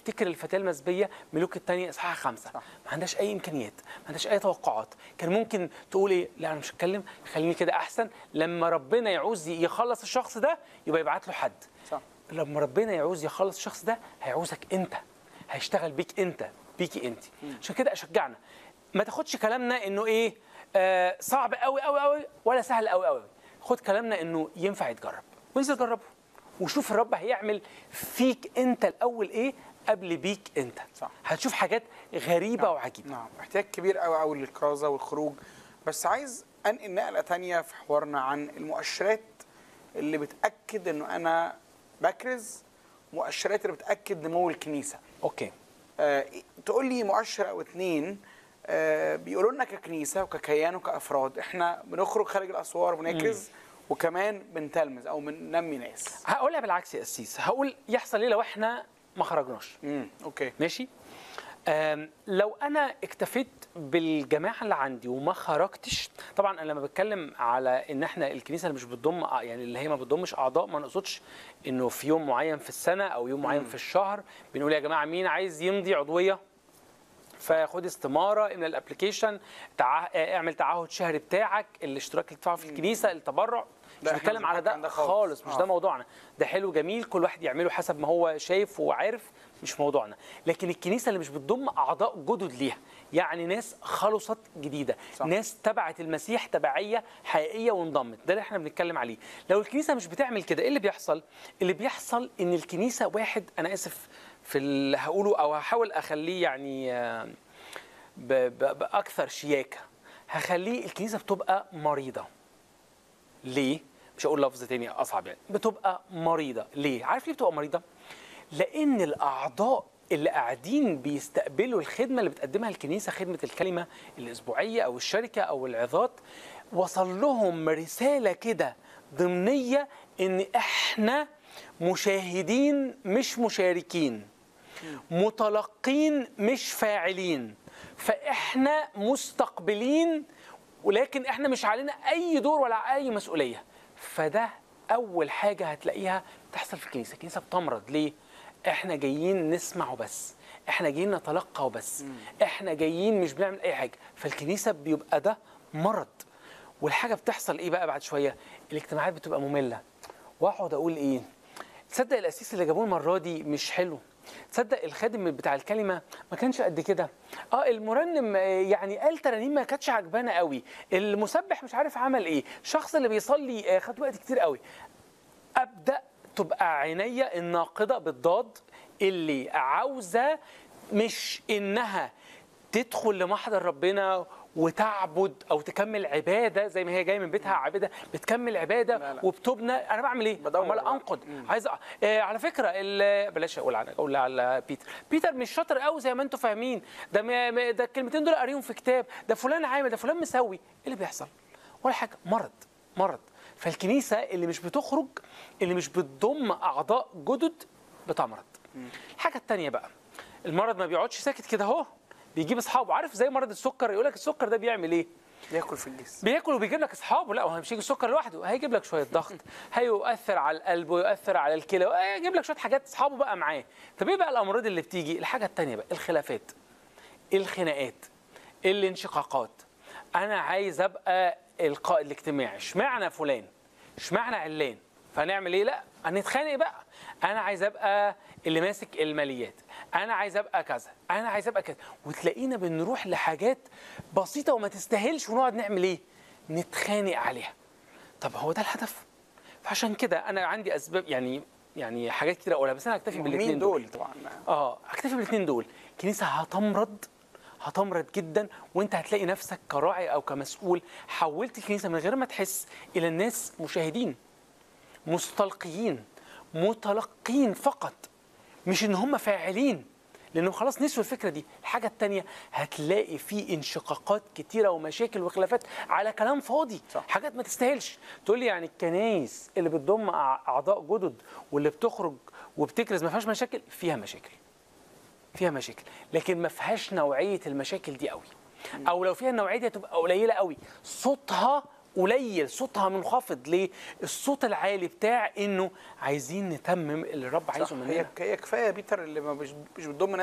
افتكر الفتاه المسبيه ملوك الثانيه اصحاح خمسه صح. ما عندهاش اي امكانيات ما عندهاش اي توقعات كان ممكن تقول ايه لا انا مش هتكلم خليني كده احسن لما ربنا يعوز يخلص الشخص ده يبقى يبعت له حد صح لما ربنا يعوز يخلص الشخص ده هيعوزك انت هيشتغل بيك انت بيكي انت عشان كده اشجعنا ما تاخدش كلامنا انه ايه آه صعب قوي قوي قوي ولا سهل قوي قوي خد كلامنا انه ينفع يتجرب وانزل جربه وشوف الرب هيعمل فيك انت الاول ايه قبل بيك انت صح. هتشوف حاجات غريبه وعجيبه نعم احتياج كبير قوي قوي للكرازه والخروج بس عايز انقل نقله تانية في حوارنا عن المؤشرات اللي بتاكد انه انا بكرز مؤشرات اللي بتاكد نمو الكنيسه اوكي آه تقول لي مؤشر او اتنين آه بيقولوا لنا ككنيسه وككيان وكافراد احنا بنخرج خارج الاسوار بنكرز وكمان بنتلمذ او بننمي ناس هقولها بالعكس يا قسيس هقول يحصل ايه لو احنا ما خرجناش امم اوكي ماشي أم، لو انا اكتفيت بالجماعه اللي عندي وما خرجتش طبعا انا لما بتكلم على ان احنا الكنيسه اللي مش بتضم أع- يعني اللي هي ما بتضمش اعضاء ما نقصدش انه في يوم معين في السنه او يوم معين في الشهر بنقول يا جماعه مين عايز يمضي عضويه فخد استماره املى الابلكيشن تع... اعمل تعهد شهري بتاعك الاشتراك اللي تدفعه في الكنيسه التبرع مش لا، إحنا بنتكلم مش على بنتكلم ده ده خالص. خالص مش آه. ده موضوعنا ده حلو جميل كل واحد يعمله حسب ما هو شايف وعارف مش موضوعنا لكن الكنيسه اللي مش بتضم اعضاء جدد ليها يعني ناس خلصت جديده صح. ناس تبعت المسيح تبعيه حقيقيه وانضمت ده اللي احنا بنتكلم عليه لو الكنيسه مش بتعمل كده ايه اللي بيحصل اللي بيحصل ان الكنيسه واحد انا اسف في اللي هقوله او هحاول اخليه يعني آه، ب- ب- باكثر شياكه هخليه الكنيسه بتبقى مريضه ليه؟ مش هقول لفظ تاني اصعب يعني بتبقى مريضه ليه؟ عارف ليه بتبقى مريضه؟ لان الاعضاء اللي قاعدين بيستقبلوا الخدمه اللي بتقدمها الكنيسه خدمه الكلمه الاسبوعيه او الشركه او العظات وصل لهم رساله كده ضمنيه ان احنا مشاهدين مش مشاركين متلقين مش فاعلين فاحنا مستقبلين ولكن احنا مش علينا اي دور ولا اي مسؤوليه فده اول حاجه هتلاقيها تحصل في الكنيسه الكنيسه بتمرض ليه احنا جايين نسمع وبس احنا جايين نتلقى وبس احنا جايين مش بنعمل اي حاجه فالكنيسه بيبقى ده مرض والحاجه بتحصل ايه بقى بعد شويه الاجتماعات بتبقى ممله واقعد اقول ايه تصدق الاسيس اللي جابوه المره دي مش حلو تصدق الخادم بتاع الكلمه ما كانش قد كده اه المرنم آه، يعني قال ترانيم ما كانتش عجبانه قوي المسبح مش عارف عمل ايه الشخص اللي بيصلي آه، خد وقت كتير قوي ابدا تبقى عينيا الناقده بالضاد اللي عاوزه مش انها تدخل لمحضر ربنا وتعبد او تكمل عباده زي ما هي جايه من بيتها عابده بتكمل عباده لا، لا. وبتبنى انا بعمل ايه؟ بدور عمال بقى. انقد عايز أ- آه على فكره ال- بلاش اقول على اقول على بيتر بيتر مش شاطر قوي زي ما انتم فاهمين ده ما- ما- ده الكلمتين دول قاريهم في كتاب ده فلان عامل ده فلان مسوي ايه اللي بيحصل ولا حاجه مرض مرض فالكنيسه اللي مش بتخرج اللي مش بتضم اعضاء جدد بتمرض الحاجه الثانيه بقى المرض ما بيقعدش ساكت كده اهو بيجيب اصحابه عارف زي مرض السكر يقول لك السكر ده بيعمل ايه ياكل في الجسم بياكل وبيجيب لك اصحابه لا هو مش هيجي السكر لوحده هيجيب لك شويه ضغط هيؤثر على القلب ويؤثر على الكلى هيجيب لك شويه حاجات اصحابه بقى معاه طب ايه بقى الامراض اللي بتيجي الحاجه الثانيه بقى الخلافات الخناقات الانشقاقات انا عايز ابقى القائد الاجتماعي اشمعنى فلان اشمعنى علان فهنعمل ايه لا هنتخانق بقى انا عايز ابقى اللي ماسك الماليات انا عايز ابقى كذا انا عايز ابقى كذا وتلاقينا بنروح لحاجات بسيطه وما تستاهلش ونقعد نعمل ايه نتخانق عليها طب هو ده الهدف فعشان كده انا عندي اسباب يعني يعني حاجات كتير اقولها بس انا هكتفي بالاثنين مين دول دول طبعا اه هكتفي بالاثنين دول الكنيسه هتمرض هتمرض جدا وانت هتلاقي نفسك كراعي او كمسؤول حولت الكنيسه من غير ما تحس الى الناس مشاهدين مستلقيين متلقين فقط مش ان هم فاعلين لانه خلاص نسوا الفكره دي الحاجه الثانيه هتلاقي في انشقاقات كتيره ومشاكل وخلافات على كلام فاضي صح. حاجات ما تستاهلش تقول لي يعني الكنايس اللي بتضم أع- اعضاء جدد واللي بتخرج وبتكرز ما فيهاش مشاكل فيها مشاكل فيها مشاكل لكن ما فيهاش نوعيه المشاكل دي قوي او لو فيها النوعيه دي هتبقى قليله قوي صوتها قليل صوتها منخفض ليه الصوت العالي بتاع انه عايزين نتمم اللي الرب عايزه صح مننا هي هي كفايه بيتر اللي ما مش مش بتضم